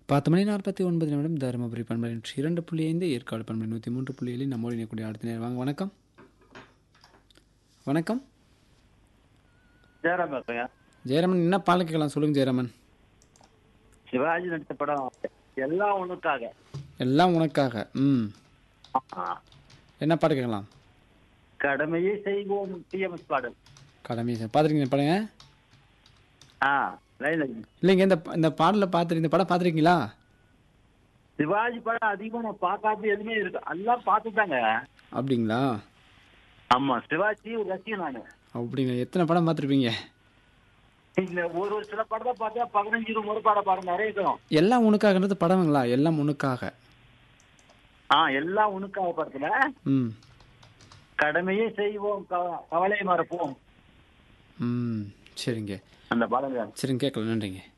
பத்து மணி நாற்பத்தி ஒன்பது நிமிடம் தருமபுரி பண்பலை நூற்றி இரண்டு புள்ளி ஐந்து ஏற்காடு பண்பலை நூற்றி மூன்று புள்ளி ஏழு நம்மோடு இணையக்கூடிய அடுத்த நேரம் வாங்க வணக்கம் வணக்கம் ஜெயராம் பேசுறேங்க ஜெயராமன் என்ன பாடல் கேட்கலாம் சொல்லுங்க ஜெயராமன் சிவாஜி நடித்த படம் எல்லாம் உனக்காக எல்லாம் உனக்காக ம் ஆ. என்ன பாட்டு கேட்கலாம் கடமையை செய்வோம் டிஎம்எஸ் பாடல் கடமை பார்த்துருக்கீங்க படங்க ஆ லைன்ல இல்லைங்க இந்த இந்த பாடலை பார்த்துரு இந்த படம் பார்த்துருக்கீங்களா சிவாஜி படம் அதிகமா நான் பார்க்காத எதுவுமே இருக்கு எல்லாம் பார்த்துட்டாங்க அப்படிங்களா ஆமா சிவாஜி ஒரு ரசிகன் நானு அப்படிங்க எத்தனை படம் பார்த்துருப்பீங்க இல்ல ஒரு ஒரு சில படம் தான் பார்த்தா பதினஞ்சு இருபது முறை படம் பாருங்க நிறைய இருக்கும் எல்லாம் உனக்காகன்றது படமுங்களா எல்லாம் உனக்காக ஆ எல்லாம் உனக்காக படத்துல ம் கடமையை செய்வோம் கவ- கவலை மறப்போம் ம் சரிங்க அந்த படங்க சரிங்க கேட்கலாம் நன்றிங்க